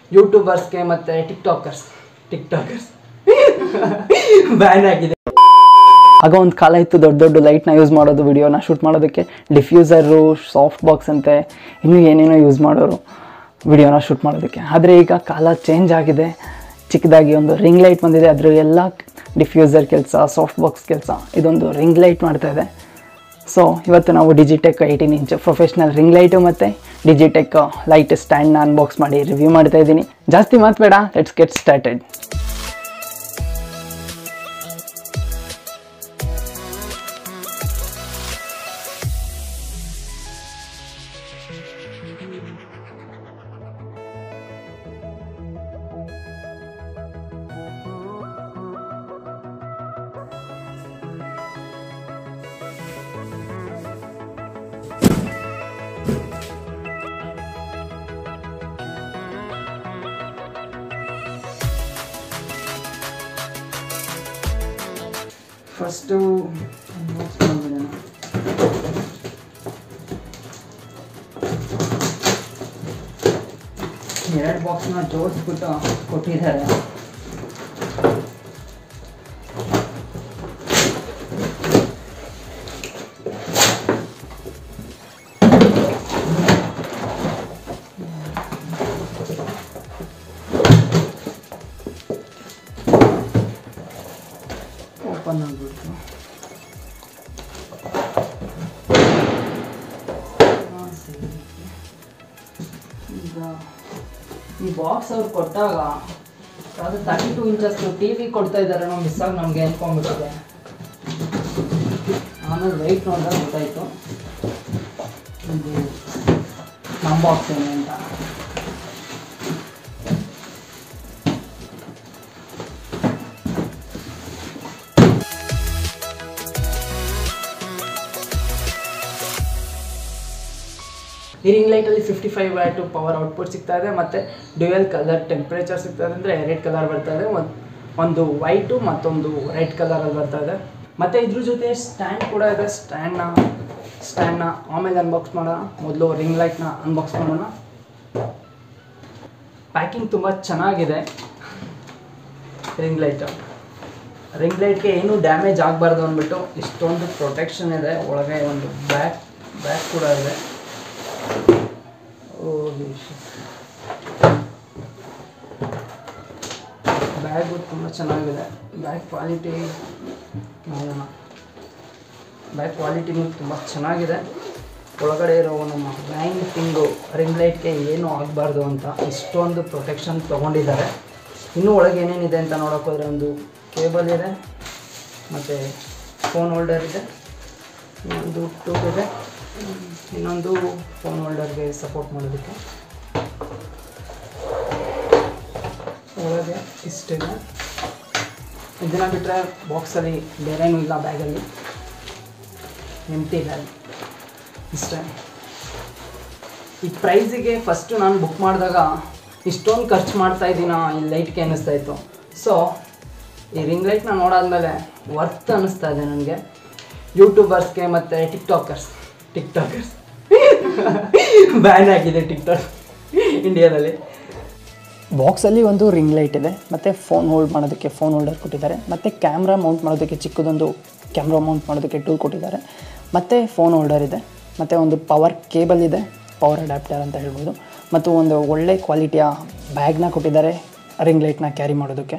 ಯೂಟ್ಯೂಬರ್ಸ್ಗೆ ಮತ್ತು TikTokers TikTokers ban ಆಗಿದೆ ಆಗ ಒಂದು ಕಾಲ ಇತ್ತು ದೊಡ್ಡ ದೊಡ್ಡ ಲೈಟ್ನ ಯೂಸ್ ಮಾಡೋದು ವಿಡಿಯೋನ ಶೂಟ್ ಮಾಡೋದಕ್ಕೆ ಡಿಫ್ಯೂಸರು ಸಾಫ್ಟ್ ಬಾಕ್ಸ್ ಅಂತೆ ಇನ್ನೂ ಏನೇನೋ ಯೂಸ್ ಮಾಡೋರು ವಿಡಿಯೋನ ಶೂಟ್ ಮಾಡೋದಕ್ಕೆ ಆದರೆ ಈಗ ಕಾಲ ಚೇಂಜ್ ಆಗಿದೆ ಚಿಕ್ಕದಾಗಿ ಒಂದು ರಿಂಗ್ ಲೈಟ್ ಬಂದಿದೆ ಅದ್ರ ಎಲ್ಲ ಡಿಫ್ಯೂಸರ್ ಕೆಲಸ ಸಾಫ್ಟ್ ಬಾಕ್ಸ್ ಕೆಲಸ ಇದೊಂದು ರಿಂಗ್ ಲೈಟ್ ಮಾಡ್ತಾ ಇದೆ ಸೊ ಇವತ್ತು ನಾವು Digitek eighteen inch professional ring light ಮತ್ತು ಡಿಜಿಟೆಕ್ ಲೈಟ್ ಸ್ಟ್ಯಾಂಡ್ನ ಅನ್ಬಾಕ್ಸ್ ಮಾಡಿ ರಿವ್ಯೂ ಮಾಡ್ತಾ ಇದ್ದೀನಿ ಜಾಸ್ತಿ ಮಾತಬೇಡ let's get started first unbox ಮಾಡಿಬಿಡೋಣ ಎರಡು ಬಾಕ್ಸ್ನ ಜೋಡಿಸ್ಬಿಟ್ಟು ಕೊಟ್ಟಿದ್ದಾರೆ ಓಪನ್ ಆಗಿಬಿಡ್ತು ಹಾ, ಸರಿ. ಈಗ ಈ ಬಾಕ್ಸ್ ಅವ್ರು ಕೊಟ್ಟಾಗ ಅದು thirty two inches T V ಕೊಡ್ತಾ ಇದ್ದಾರೆ ನಾವು ಮಿಸ್ ಆಗಿ ನಮಗೆ ಅನ್ಕೊಂಡ್ಬಿಟ್ಟಿದೆ ಆಮೇಲೆ ವೆಯ್ಟ್ ನೋಡಿದಾಗ ಗೊತ್ತಾಯಿತು ಇದು ನಮ್ಮ ಬಾಕ್ಸ್ ಏನು ಅಂತ ಈ ರಿಂಗ್ ಲೈಟಲ್ಲಿ fifty five watt power output ಸಿಗ್ತಾ ಇದೆ ಮತ್ತು ಡ್ಯುಯಲ್ ಕಲರ್ ಟೆಂಪ್ರೇಚರ್ ಸಿಗ್ತಾ ಇದೆ ಅಂದರೆ ಎರಡು ಕಲರ್ ಬರ್ತಾ ಇದೆ ಒಂದು ಒಂದು ವೈಟು ಮತ್ತೊಂದು ರೆಡ್ ಕಲರಲ್ಲಿ ಬರ್ತಾ ಇದೆ ಮತ್ತು ಇದ್ರ ಜೊತೆ ಸ್ಟ್ಯಾಂಡ್ ಕೂಡ ಇದೆ ಸ್ಟ್ಯಾಂಡ್ನ ಸ್ಟ್ಯಾಂಡ್ನ ಆಮೇಲೆ ಅನ್ಬಾಕ್ಸ್ ಮಾಡೋಣ ಮೊದಲು ರಿಂಗ್ ಲೈಟ್ನ ಅನ್ಬಾಕ್ಸ್ ಮಾಡೋಣ ಪ್ಯಾಕಿಂಗ್ ತುಂಬ ಚೆನ್ನಾಗಿದೆ ರಿಂಗ್ ಲೈಟು ರಿಂಗ್ ಲೈಟ್ಗೆ ಏನೂ ಡ್ಯಾಮೇಜ್ ಆಗಬಾರ್ದು ಅಂದ್ಬಿಟ್ಟು ಇಷ್ಟೊಂದು ಪ್ರೊಟೆಕ್ಷನ್ ಇದೆ ಒಳಗೆ ಒಂದು ಬ್ಯಾಕ್ ಬ್ಯಾಕ್ ಕೂಡ ಇದೆ ಹೋಗಿ ಬ್ಯಾಗು ತುಂಬ ಚೆನ್ನಾಗಿದೆ ಬ್ಯಾಗ್ ಕ್ವಾಲಿಟಿ ನೋಡೋಣ ಬ್ಯಾಗ್ ಕ್ವಾಲಿಟಿನೂ ತುಂಬ ಚೆನ್ನಾಗಿದೆ ಒಳಗಡೆ ಇರೋ ನಮ್ಮ ನೈನ್ ತಿಂಗು ರಿಂಗ್ ಲೈಟ್ಗೆ ಏನೂ ಆಗಬಾರ್ದು ಅಂತ ಇಷ್ಟೊಂದು ಪ್ರೊಟೆಕ್ಷನ್ ತೊಗೊಂಡಿದ್ದಾರೆ ಇನ್ನೂ ಒಳಗೆ ಏನೇನಿದೆ ಅಂತ ನೋಡೋಕೆ ಹೋದರೆ ಒಂದು ಕೇಬಲ್ ಇದೆ ಮತ್ತು ಫೋನ್ ಹೋಲ್ಡರ್ ಇದೆ ಇನ್ನೊಂದು ಟ್ಯೂಬ್ ಇದೆ ಹ್ಮ್, ಇನ್ನೊಂದು ಫೋನ್ ಹೋಲ್ಡರ್ಗೆ ಸಪೋರ್ಟ್ ಮಾಡೋದಕ್ಕೆ ಒಳಗೆ ಇಷ್ಟಿದೆ ಇದನ್ನು ಬಿಟ್ಟರೆ ಬಾಕ್ಸಲ್ಲಿ ಬೇರೇನೂ ಇಲ್ಲ ಬ್ಯಾಗಲ್ಲಿ ಎಂಟಿ ಬ್ಯಾಗ್ ಇಷ್ಟೇ ಈ ಪ್ರೈಸಿಗೆ ಫಸ್ಟು ನಾನು ಬುಕ್ ಮಾಡಿದಾಗ ಇಷ್ಟೊಂದು ಖರ್ಚು ಮಾಡ್ತಾ ಇದ್ದೀನ ಈ ಲೈಟ್ಗೆ ಅನ್ನಿಸ್ತಾ ಇತ್ತು ಸೊ ಈ ರಿಂಗ್ ಲೈಟ್ನ ನೋಡಾದ್ಮೇಲೆ ವರ್ತ್ ಅನ್ನಿಸ್ತಾ ಇದೆ ನನಗೆ ಯೂಟ್ಯೂಬರ್ಸ್ಗೆ ಮತ್ತು ಟಿಕ್ಟಾಕರ್ಸ್ ಟಿಕ್ಟಾಕರ್ಸ್ ಬ್ಯಾನ್ ಆಗಿದೆ ಟಿಕ್ಟಾಕ್ ಇಂಡಿಯಾದಲ್ಲಿ ಬಾಕ್ಸಲ್ಲಿ ಒಂದು ರಿಂಗ್ ಲೈಟ್ ಇದೆ ಮತ್ತು ಫೋನ್ ಹೋಲ್ಡ್ ಮಾಡೋದಕ್ಕೆ ಫೋನ್ ಹೋಲ್ಡರ್ ಕೊಟ್ಟಿದ್ದಾರೆ ಮತ್ತು ಕ್ಯಾಮ್ರಾ ಮೌಂಟ್ ಮಾಡೋದಕ್ಕೆ ಚಿಕ್ಕದೊಂದು ಕ್ಯಾಮ್ರಾ ಮೌಂಟ್ ಮಾಡೋದಕ್ಕೆ ಟೂಲ್ ಕೊಟ್ಟಿದ್ದಾರೆ ಮತ್ತು ಫೋನ್ ಹೋಲ್ಡರ್ ಇದೆ ಮತ್ತು ಒಂದು ಪವರ್ ಕೇಬಲ್ ಇದೆ ಪವರ್ ಅಡ್ಯಾಪ್ಟರ್ ಅಂತ ಹೇಳ್ಬೋದು ಮತ್ತು ಒಂದು ಒಳ್ಳೆ ಕ್ವಾಲಿಟಿಯ ಬ್ಯಾಗ್ನ ಕೊಟ್ಟಿದ್ದಾರೆ ರಿಂಗ್ ಲೈಟ್ನ ಕ್ಯಾರಿ ಮಾಡೋದಕ್ಕೆ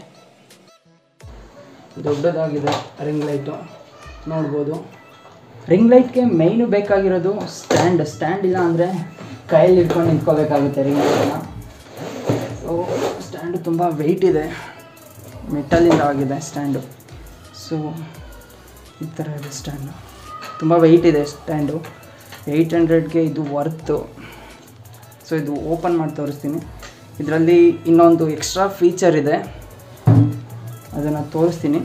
ದೊಡ್ಡದಾಗಿದೆ ರಿಂಗ್ ಲೈಟು ನೋಡ್ಬೋದು ರಿಂಗ್ ಲೈಟ್ಗೆ ಮೇಯ್ನು ಬೇಕಾಗಿರೋದು ಸ್ಟ್ಯಾಂಡ್ ಸ್ಟ್ಯಾಂಡ್ ಇಲ್ಲ ಅಂದರೆ ಕೈಯಲ್ಲಿ ಇಟ್ಕೊಂಡು ನಿಂತ್ಕೋಬೇಕಾಗುತ್ತೆ ರಿಂಗ್ ಲೈಟನ್ನ ಸೊ ಸ್ಟ್ಯಾಂಡು ತುಂಬ ವೆಯ್ಟ್ ಇದೆ ಮೆಟಲಿಂದ ಆಗಿದೆ ಸ್ಟ್ಯಾಂಡು ಸೊ ಈ ಥರ ಇದೆ ಸ್ಟ್ಯಾಂಡು ತುಂಬ ವೆಯ್ಟ್ ಇದೆ ಸ್ಟ್ಯಾಂಡು ಏಯ್ಟ್ ಹಂಡ್ರೆಡ್ಗೆ ಇದು ವರ್ತು ಸೊ ಇದು ಓಪನ್ ಮಾಡಿ ತೋರಿಸ್ತೀನಿ ಇದರಲ್ಲಿ ಇನ್ನೊಂದು ಎಕ್ಸ್ಟ್ರಾ ಫೀಚರ್ ಇದೆ ಅದನ್ನು ತೋರಿಸ್ತೀನಿ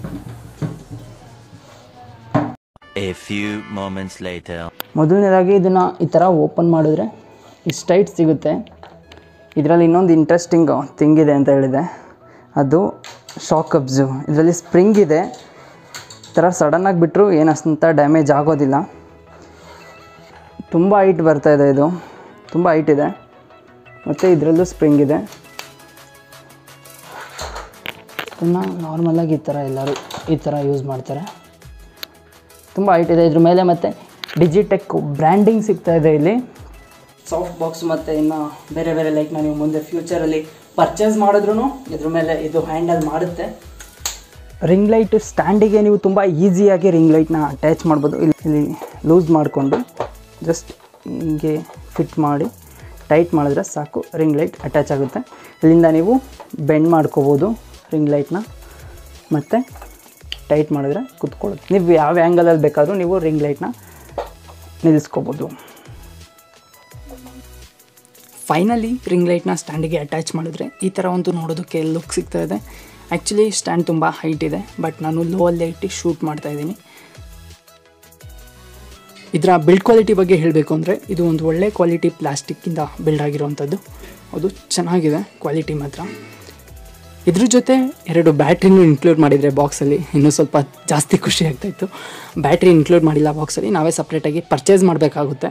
A few moments later. ಮೊದಲನೇದಾಗಿ ಇದನ್ನು ಈ ಥರ ಓಪನ್ ಮಾಡಿದ್ರೆ ಇಷ್ಟು ಟೈಟ್ ಸಿಗುತ್ತೆ ಇದರಲ್ಲಿ ಇನ್ನೊಂದು ಇಂಟ್ರೆಸ್ಟಿಂಗ್ ಥಿಂಗ್ ಇದೆ ಅಂತ ಹೇಳಿದೆ ಅದು ಶಾಕ್ ಅಬ್ಸು ಇದರಲ್ಲಿ ಸ್ಪ್ರಿಂಗ್ ಇದೆ ಈ ಥರ ಸಡನ್ನಾಗಿ ಬಿಟ್ಟರು ಏನು ಅಷ್ಟಂತ ಡ್ಯಾಮೇಜ್ ಆಗೋದಿಲ್ಲ ತುಂಬ ಹೈಟ್ ಬರ್ತಾ ಇದೆ ಇದು ತುಂಬ ಹೈಟ್ ಇದೆ ಮತ್ತು ಇದರಲ್ಲೂ ಸ್ಪ್ರಿಂಗ್ ಇದೆ ಇದನ್ನು ನಾರ್ಮಲಾಗಿ ಈ ಥರ ಎಲ್ಲರೂ ಈ ಥರ ಯೂಸ್ ಮಾಡ್ತಾರೆ ತುಂಬ ಹೈಟ್ ಇದೆ ಇದ್ರ ಮೇಲೆ ಮತ್ತು ಡಿಜಿಟೆಕ್ ಬ್ರ್ಯಾಂಡಿಂಗ್ ಸಿಗ್ತಾ ಇದೆ ಇಲ್ಲಿ ಸಾಫ್ಟ್ ಬಾಕ್ಸ್ ಮತ್ತು ಇನ್ನು ಬೇರೆ ಬೇರೆ ಲೈಕ್ನ ನೀವು ಮುಂದೆ ಫ್ಯೂಚರಲ್ಲಿ ಪರ್ಚೇಸ್ ಮಾಡಿದ್ರೂ ಇದ್ರ ಮೇಲೆ ಇದು ಹ್ಯಾಂಡಲ್ ಮಾಡುತ್ತೆ ರಿಂಗ್ ಲೈಟ್ ಸ್ಟ್ಯಾಂಡಿಗೆ ನೀವು ತುಂಬ ಈಸಿಯಾಗಿ ರಿಂಗ್ ಲೈಟ್ನ ಅಟ್ಯಾಚ್ ಮಾಡ್ಬೋದು ಇಲ್ಲಿ ಇಲ್ಲಿ ಲೂಸ್ ಮಾಡಿಕೊಂಡು ಜಸ್ಟ್ ಹಿಂಗೆ ಫಿಟ್ ಮಾಡಿ ಟೈಟ್ ಮಾಡಿದ್ರೆ ಸಾಕು ರಿಂಗ್ ಲೈಟ್ ಅಟ್ಯಾಚ್ ಆಗುತ್ತೆ ಇಲ್ಲಿಂದ ನೀವು ಬೆಂಡ್ ಮಾಡ್ಕೋಬೋದು ರಿಂಗ್ ಲೈಟ್ನ ಮತ್ತು ಟೈಟ್ ಮಾಡಿದ್ರೆ ಕುತ್ಕೊಳ್ಳುತ್ತೆ ನೀವು ಯಾವ ಆ್ಯಂಗಲಲ್ಲಿ ಬೇಕಾದರೂ ನೀವು ರಿಂಗ್ ಲೈಟ್ನ ನಿಲ್ಲಿಸ್ಕೋಬೋದು ಫೈನಲಿ ರಿಂಗ್ ಲೈಟ್ನ ಸ್ಟ್ಯಾಂಡಿಗೆ ಅಟ್ಯಾಚ್ ಮಾಡಿದ್ರೆ ಈ ಥರ ಒಂದು ನೋಡೋದಕ್ಕೆ ಲುಕ್ ಸಿಗ್ತಾ ಇದೆ ಆ್ಯಕ್ಚುಲಿ ಸ್ಟ್ಯಾಂಡ್ ತುಂಬ ಹೈಟ್ ಇದೆ ಬಟ್ ನಾನು ಲೋ ಅಲ್ಲಿ ಇಟ್ಟು ಶೂಟ್ ಮಾಡ್ತಾ ಇದ್ದೀನಿ ಇದರ ಬಿಲ್ಡ್ ಕ್ವಾಲಿಟಿ ಬಗ್ಗೆ ಹೇಳಬೇಕು ಅಂದರೆ ಇದು ಒಂದು ಒಳ್ಳೆ ಕ್ವಾಲಿಟಿ ಪ್ಲಾಸ್ಟಿಕ್ಕಿಂದ ಬಿಲ್ಡ್ ಆಗಿರುವಂಥದ್ದು ಅದು ಚೆನ್ನಾಗಿದೆ ಕ್ವಾಲಿಟಿ ಮಾತ್ರ ಇದ್ರ ಜೊತೆ ಎರಡು ಬ್ಯಾಟ್ರಿನೂ ಇನ್ಕ್ಲೂಡ್ ಮಾಡಿದರೆ ಬಾಕ್ಸಲ್ಲಿ ಇನ್ನೂ ಸ್ವಲ್ಪ ಜಾಸ್ತಿ ಖುಷಿ ಆಗ್ತಾಯಿತ್ತು ಬ್ಯಾಟ್ರಿ ಇನ್ಕ್ಲೂಡ್ ಮಾಡಿಲ್ಲ ಬಾಕ್ಸಲ್ಲಿ ನಾವೇ ಸಪ್ರೇಟಾಗಿ ಪರ್ಚೇಸ್ ಮಾಡಬೇಕಾಗುತ್ತೆ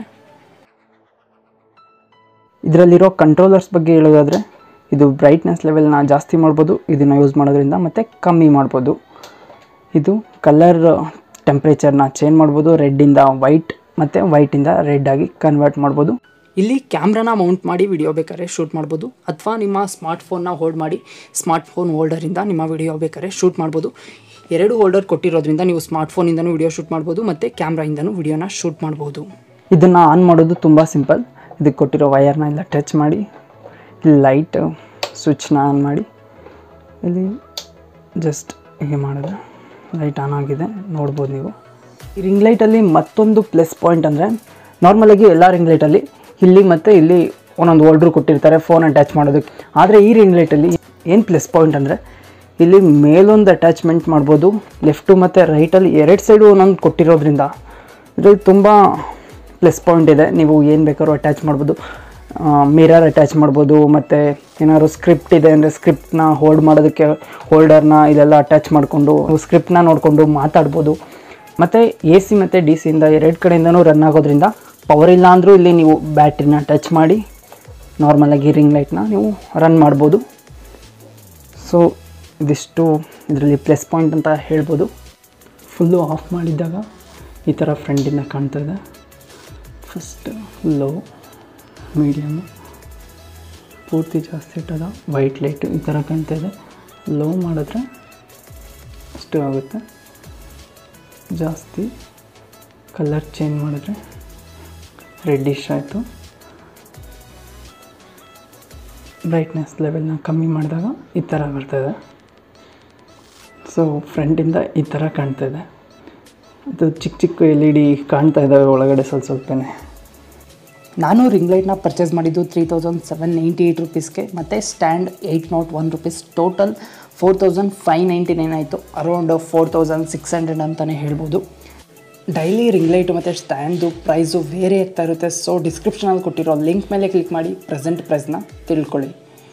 ಇದರಲ್ಲಿರೋ ಕಂಟ್ರೋಲರ್ಸ್ ಬಗ್ಗೆ ಹೇಳೋದಾದರೆ ಇದು ಬ್ರೈಟ್ನೆಸ್ ಲೆವೆಲ್ನ ಜಾಸ್ತಿ ಮಾಡ್ಬೋದು ಇದನ್ನು ಯೂಸ್ ಮಾಡೋದ್ರಿಂದ ಮತ್ತು ಕಮ್ಮಿ ಮಾಡ್ಬೋದು ಇದು ಕಲರ್ ಟೆಂಪ್ರೇಚರ್ನ ಚೇಂಜ್ ಮಾಡ್ಬೋದು ರೆಡ್ಡಿಂದ ವೈಟ್ ಮತ್ತು ವೈಟಿಂದ ರೆಡ್ ಆಗಿ ಕನ್ವರ್ಟ್ ಮಾಡ್ಬೋದು ಇಲ್ಲಿ ಕ್ಯಾಮ್ರಾನ ಮೌಂಟ್ ಮಾಡಿ ವಿಡಿಯೋ ಬೇಕಾದ್ರೆ ಶೂಟ್ ಮಾಡ್ಬೋದು ಅಥವಾ ನಿಮ್ಮ ಸ್ಮಾರ್ಟ್ಫೋನ್ನ ಹೋಲ್ಡ್ ಮಾಡಿ ಸ್ಮಾರ್ಟ್ಫೋನ್ ಹೋಲ್ಡರಿಂದ ನಿಮ್ಮ ವಿಡಿಯೋ ಬೇಕಾದ್ರೆ ಶೂಟ್ ಮಾಡ್ಬೋದು ಎರಡು ಹೋಲ್ಡರ್ ಕೊಟ್ಟಿರೋದ್ರಿಂದ ನೀವು ಸ್ಮಾರ್ಟ್ಫೋನಿಂದನೂ ವಿಡಿಯೋ ಶೂಟ್ ಮಾಡ್ಬೋದು ಮತ್ತು ಕ್ಯಾಮ್ರಾಯಿಂದನೂ ವಿಡಿಯೋನ ಶೂಟ್ ಮಾಡ್ಬೋದು ಇದನ್ನು ಆನ್ ಮಾಡೋದು ತುಂಬ ಸಿಂಪಲ್ ಇದಕ್ಕೆ ಕೊಟ್ಟಿರೋ ವಯರ್ನ ಎಲ್ಲ ಟಚ್ ಮಾಡಿ ಇಲ್ಲಿ ಲೈಟ್ ಸ್ವಿಚ್ನ ಆನ್ ಮಾಡಿ ಇಲ್ಲಿ ಜಸ್ಟ್ ಹೀಗೆ ಮಾಡಿದ್ರೆ ಲೈಟ್ ಆನ್ ಆಗಿದೆ ನೋಡ್ಬೋದು ನೀವು ಈ ರಿಂಗ್ ಲೈಟಲ್ಲಿ ಮತ್ತೊಂದು ಪ್ಲಸ್ ಪಾಯಿಂಟ್ ಅಂದರೆ ನಾರ್ಮಲಾಗಿ ಎಲ್ಲ ರಿಂಗ್ ಲೈಟಲ್ಲಿ ಇಲ್ಲಿ ಮತ್ತು ಇಲ್ಲಿ ಒಂದೊಂದು ಹೋಲ್ಡ್ರು ಕೊಟ್ಟಿರ್ತಾರೆ ಫೋನ್ ಅಟ್ಯಾಚ್ ಮಾಡೋದಕ್ಕೆ ಆದರೆ ಈ ರಿಂಗ್ ಲೈಟಲ್ಲಿ ಏನು ಪ್ಲಸ್ ಪಾಯಿಂಟ್ ಅಂದರೆ ಇಲ್ಲಿ ಮೇಲೊಂದು ಅಟ್ಯಾಚ್ಮೆಂಟ್ ಮಾಡ್ಬೋದು ಲೆಫ್ಟು ಮತ್ತು ರೈಟಲ್ಲಿ ಎರಡು ಸೈಡು ಒಂದೊಂದು ಕೊಟ್ಟಿರೋದ್ರಿಂದ ಇದರಲ್ಲಿ ತುಂಬ ಪ್ಲಸ್ ಪಾಯಿಂಟ್ ಇದೆ ನೀವು ಏನು ಬೇಕಾದ್ರೂ ಅಟ್ಯಾಚ್ ಮಾಡ್ಬೋದು ಮಿರರ್ ಅಟ್ಯಾಚ್ ಮಾಡ್ಬೋದು ಮತ್ತು ಏನಾದ್ರು ಸ್ಕ್ರಿಪ್ಟ್ ಇದೆ ಅಂದರೆ ಸ್ಕ್ರಿಪ್ಟ್ನ ಹೋಲ್ಡ್ ಮಾಡೋದಕ್ಕೆ ಹೋಲ್ಡರ್ನ ಇದೆಲ್ಲ ಅಟ್ಯಾಚ್ ಮಾಡಿಕೊಂಡು ಸ್ಕ್ರಿಪ್ಟ್ನ ನೋಡಿಕೊಂಡು ಮಾತಾಡ್ಬೋದು ಮತ್ತು ಎ ಸಿ ಮತ್ತು ಡಿ ಸಿಯಿಂದ ಎರಡು ಕಡೆಯಿಂದನೂ ರನ್ ಆಗೋದ್ರಿಂದ ಪವರ್ ಇಲ್ಲ ಅಂದರೂ ಇಲ್ಲಿ ನೀವು ಬ್ಯಾಟ್ರಿನ ಟಚ್ ಮಾಡಿ ನಾರ್ಮಲಾಗಿ ರಿಂಗ್ ಲೈಟ್ನ ನೀವು ರನ್ ಮಾಡ್ಬೋದು ಸೊ ಇದಿಷ್ಟು ಇದರಲ್ಲಿ ಪ್ಲಸ್ ಪಾಯಿಂಟ್ ಅಂತ ಹೇಳ್ಬೋದು ಫುಲ್ಲು ಆಫ್ ಮಾಡಿದ್ದಾಗ ಈ ಥರ ಫ್ರಂಟಿಂದ ಕಾಣ್ತಾ ಇದೆ ಫಸ್ಟ್ ಲೋ ಮೀಡಿಯಮ್ಮು ಪೂರ್ತಿ ಜಾಸ್ತಿ ಇಟ್ಟದ ವೈಟ್ ಲೈಟು ಈ ಥರ ಕಾಣ್ತಾ ಇದೆ ಲೋ ಮಾಡಿದ್ರೆ ಅಷ್ಟು ಆಗುತ್ತೆ ಜಾಸ್ತಿ ಕಲರ್ ಚೇಂಜ್ ಮಾಡಿದ್ರೆ ರೆಡ್ಡಿಶ್ ಆಯಿತು ಬ್ರೈಟ್ನೆಸ್ ಲೆವೆಲ್ನ ಕಮ್ಮಿ ಮಾಡಿದಾಗ ಈ ಥರ ಬರ್ತದೆ ಸೊ ಫ್ರಂಟಿಂದ ಈ ಥರ ಕಾಣ್ತಾ ಇದೆ ಅದು ಚಿಕ್ಕ ಚಿಕ್ಕ ಎಲ್ ಇ ಡಿ ಕಾಣ್ತಾ ಇದ್ದಾವೆ ಒಳಗಡೆ ಸ್ವಲ್ಪ ಸ್ವಲ್ಪನೇ ನಾನು ರಿಂಗ್ ಲೈಟ್ನ ಪರ್ಚೇಸ್ ಮಾಡಿದ್ದು three thousand seven ninety eight ರುಪೀಸ್ಗೆ ಮತ್ತು stand eight not one rupees total four thousand five ninety nine ಆಯಿತು around four thousand six hundred ಅಂತಲೇ ಹೇಳ್ಬೋದು ಡೈಲಿ ರಿಂಗ್ ಲೈಟು ಮತ್ತು ಸ್ಟ್ಯಾಂಡ್ದು ಪ್ರೈಸು ವೇರಿ ಆಗ್ತಾ ಇರುತ್ತೆ ಸೊ ಡಿಸ್ಕ್ರಿಪ್ಷನಲ್ಲಿ ಕೊಟ್ಟಿರೋ ಲಿಂಕ್ ಮೇಲೆ ಕ್ಲಿಕ್ ಮಾಡಿ ಪ್ರೆಸೆಂಟ್ ಪ್ರೈಸ್ನ ತಿಳ್ಕೊಳ್ಳಿ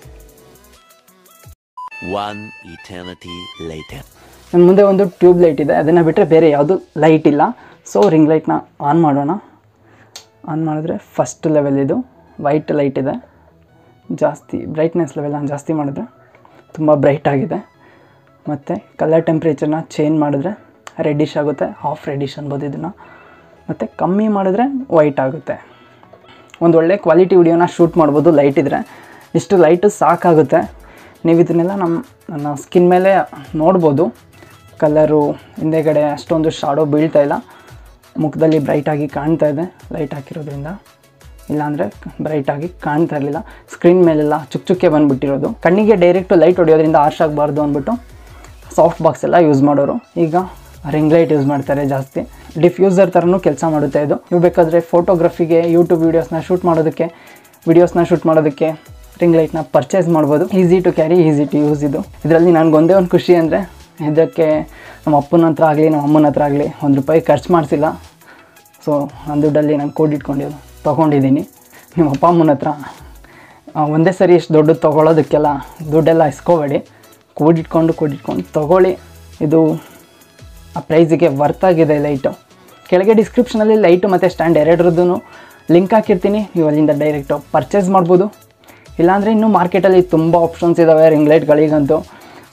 One eternity later. ನನ್ನ ಮುಂದೆ ಒಂದು ಟ್ಯೂಬ್ ಲೈಟ್ ಇದೆ ಅದನ್ನು ಬಿಟ್ಟರೆ ಬೇರೆ ಯಾವುದು ಲೈಟ್ ಇಲ್ಲ ಸೊ ರಿಂಗ್ ಲೈಟ್ನ ಆನ್ ಮಾಡೋಣ ಆನ್ ಮಾಡಿದ್ರೆ ಫಸ್ಟ್ ಲೆವೆಲ್ ಇದು ವೈಟ್ ಲೈಟ್ ಇದೆ ಜಾಸ್ತಿ ಬ್ರೈಟ್ನೆಸ್ ಲೆವೆಲ್ನ ಜಾಸ್ತಿ ಮಾಡಿದ್ರೆ ತುಂಬ ಬ್ರೈಟ್ ಆಗಿದೆ ಮತ್ತು ಕಲರ್ ಟೆಂಪ್ರೇಚರ್ನ ಚೇಂಜ್ ಮಾಡಿದ್ರೆ ರೆಡ್ಡಿಶ್ ಆಗುತ್ತೆ ಹಾಫ್ ರೆಡ್ಡಿಶ್ ಅನ್ಬೋದು ಇದನ್ನು ಮತ್ತು ಕಮ್ಮಿ ಮಾಡಿದ್ರೆ ವೈಟ್ ಆಗುತ್ತೆ ಒಂದು ಒಳ್ಳೆ ಕ್ವಾಲಿಟಿ ವಿಡಿಯೋನ ಶೂಟ್ ಮಾಡ್ಬೋದು ಲೈಟ್ ಇದ್ದರೆ ಇಷ್ಟು ಲೈಟು ಸಾಕಾಗುತ್ತೆ ನೀವು ಇದನ್ನೆಲ್ಲ ನಮ್ಮ ನನ್ನ ಸ್ಕಿನ್ ಮೇಲೆ ನೋಡ್ಬೋದು ಕಲರು ಹಿಂದೆಗಡೆ ಅಷ್ಟೊಂದು ಶಾಡೋ ಬೀಳ್ತಾ ಇಲ್ಲ ಮುಖದಲ್ಲಿ ಬ್ರೈಟಾಗಿ ಕಾಣ್ತಾ ಇದೆ ಲೈಟ್ ಹಾಕಿರೋದ್ರಿಂದ ಇಲ್ಲಾಂದರೆ ಬ್ರೈಟಾಗಿ ಕಾಣ್ತಾ ಇರಲಿಲ್ಲ ಸ್ಕ್ರೀನ್ ಮೇಲೆಲ್ಲ ಚುಕ್ ಚುಕ್ಕೆ ಬಂದುಬಿಟ್ಟಿರೋದು ಕಣ್ಣಿಗೆ ಡೈರೆಕ್ಟು ಲೈಟ್ ಹೊಡೆಯೋದ್ರಿಂದ ಆರ್ಶ್ ಆಗಬಾರ್ದು ಅಂದ್ಬಿಟ್ಟು ಸಾಫ್ಟ್ ಬಾಕ್ಸ್ ಎಲ್ಲ ಯೂಸ್ ಮಾಡೋರು ಈಗ ರಿಂಗ್ ಲೈಟ್ ಯೂಸ್ ಮಾಡ್ತಾರೆ ಜಾಸ್ತಿ ಡಿಫ್ಯೂಸರ್ ಥರನೂ ಕೆಲಸ ಮಾಡುತ್ತೆ ಇದು ನೀವು ಬೇಕಾದರೆ ಫೋಟೋಗ್ರಫಿಗೆ ಯೂಟ್ಯೂಬ್ ವೀಡಿಯೋಸ್ನ ಶೂಟ್ ಮಾಡೋದಕ್ಕೆ ವೀಡಿಯೋಸ್ನ ಶೂಟ್ ಮಾಡೋದಕ್ಕೆ ರಿಂಗ್ ಲೈಟ್ನ ಪರ್ಚೇಸ್ ಮಾಡ್ಬೋದು easy to carry easy to use ಇದು ಇದರಲ್ಲಿ ನನಗೊಂದೇ ಒಂದು ಖುಷಿ ಅಂದರೆ ಇದಕ್ಕೆ ನಮ್ಮ ಅಪ್ಪನ ಹತ್ರ ಆಗಲಿ ನಮ್ಮ ಅಮ್ಮನ ಹತ್ರ ಆಗಲಿ ಒಂದು ರೂಪಾಯಿ ಖರ್ಚು ಮಾಡಿಸಿಲ್ಲ ಸೊ ನನ್ನ ದುಡ್ಡಲ್ಲಿ ನಾನು ಕೋಡ್ ಇಟ್ಕೊಂಡು ತೊಗೊಂಡಿದ್ದೀನಿ ನಿಮ್ಮ ಅಪ್ಪ ಅಮ್ಮನ ಹತ್ರ ಆ, ಒಂದೇ ಸರಿ ಇಷ್ಟು ದೊಡ್ಡದು ತೊಗೊಳೋದಕ್ಕೆಲ್ಲ ದುಡ್ಡೆಲ್ಲ ಇಸ್ಕೋಬೇಡಿ ಕೂಡಿಟ್ಕೊಂಡು ಕೂಡಿಟ್ಕೊಂಡು ತೊಗೊಳ್ಳಿ ಇದು ಆ ಪ್ರೈಸಿಗೆ ವರ್ತ್ ಆಗಿದೆ ಲೈಟು ಕೆಳಗೆ ಡಿಸ್ಕ್ರಿಪ್ಷನಲ್ಲಿ ಲೈಟು ಮತ್ತು ಸ್ಟ್ಯಾಂಡ್ ಎರಡರದ್ದು ಲಿಂಕ್ ಹಾಕಿರ್ತೀನಿ ನೀವು ಅಲ್ಲಿಂದ ಡೈರೆಕ್ಟು ಪರ್ಚೇಸ್ ಮಾಡ್ಬೋದು ಇಲ್ಲಾಂದರೆ ಇನ್ನೂ ಮಾರ್ಕೆಟಲ್ಲಿ ತುಂಬ ಆಪ್ಷನ್ಸ್ ಇದ್ದಾವೆ ರಿಂಗ್ ಲೈಟ್ಗಳಿಗಂತೂ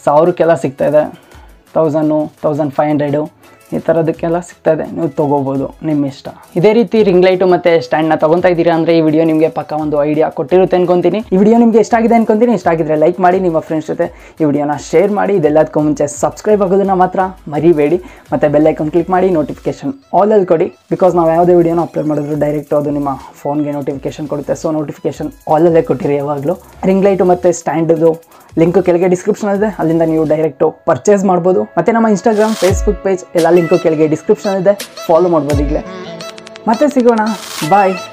ಸಾವಿರಕ್ಕೆಲ್ಲ ಸಿಗ್ತಾಯಿದೆ ತೌಸಂಡು ತೌಸಂಡ್ ಫೈವ್ ಹಂಡ್ರೆಡು ಈ ಥರದಕ್ಕೆಲ್ಲ ಸಿಗ್ತಾಯಿದೆ ನೀವು ತೊಗೋಬೋದು ನಿಮ್ಮ ಇಷ್ಟ ಇದೇ ರೀತಿ ರಿಂಗ್ ಲೈಟು ಮತ್ತು ಸ್ಟ್ಯಾಂಡ್ನ ತೊಗೊತಾ ಇದ್ದೀರಾ ಅಂದರೆ ಈ ವಿಡಿಯೋ ನಿಮಗೆ ಪಕ್ಕ ಒಂದು ಐಡಿಯಾ ಕೊಟ್ಟಿರುತ್ತೆ ಅನ್ಕೊತೀನಿ ಈ ವಿಡಿಯೋ ನಿಮಗೆ ಇಷ್ಟ ಆಗಿದೆ ಅನ್ಕೊತೀನಿ ಇಷ್ಟ ಆಗಿದ್ರೆ ಲೈಕ್ ಮಾಡಿ ನಿಮ್ಮ ಫ್ರೆಂಡ್ಸ್ ಜೊತೆ ಈ ವಿಡಿಯೋನ ಶೇರ್ ಮಾಡಿ ಇದೆಲ್ಲದಕ್ಕೂ ಮುಂಚೆ ಸಬ್ಸ್ಕ್ರೈಬ್ ಆಗೋದನ್ನ ಮಾತ್ರ ಮರಿಬೇಡಿ ಮತ್ತು ಬೆಲ್ಲೈಕನ್ ಕ್ಲಿಕ್ ಮಾಡಿ ನೋಟಿಫಿಕೇಶನ್ ಆಲಲ್ಲಿ ಕೊಡಿ ಬಿಕಾಸ್ ನಾವು ಯಾವುದೇ ವಿಡಿಯೋನ ಅಪ್ಲೋಡ್ ಮಾಡಿದ್ರು ಡೈರೆಕ್ಟ್ ಅದು ನಿಮ್ಮ ಫೋನ್ಗೆ ನೋಟಿಫಿಕೇಶನ್ ಕೊಡುತ್ತೆ ಸೊ ನೋಟಿಫಿಕೇಶನ್ ಆಲಲ್ಲೇ ಕೊಟ್ಟಿರಿ ಯಾವಾಗಲೂ ರಿಂಗ್ ಲೈಟು ಮತ್ತು ಸ್ಟ್ಯಾಂಡ್ದು ಲಿಂಕ್ ಕೆಳಗೆ ಡಿಸ್ಕ್ರಿಪ್ಷನ್ ಇದೆ ಅಲ್ಲಿಂದ ನೀವು ಡೈರೆಕ್ಟು ಪರ್ಚೇಸ್ ಮಾಡ್ಬೋದು ಮತ್ತು ನಮ್ಮ ಇನ್ಸ್ಟಾಗ್ರಾಮ್ ಫೇಸ್ಬುಕ್ ಪೇಜ್ ಎಲ್ಲ ಲಿಂಕು ಕೆಳಗೆ ಡಿಸ್ಕ್ರಿಪ್ಷನ್ ಇದೆ ಫಾಲೋ ಮಾಡ್ಬೋದು ಈಗಲೇ ಮತ್ತೆ ಸಿಗೋಣ ಬಾಯ್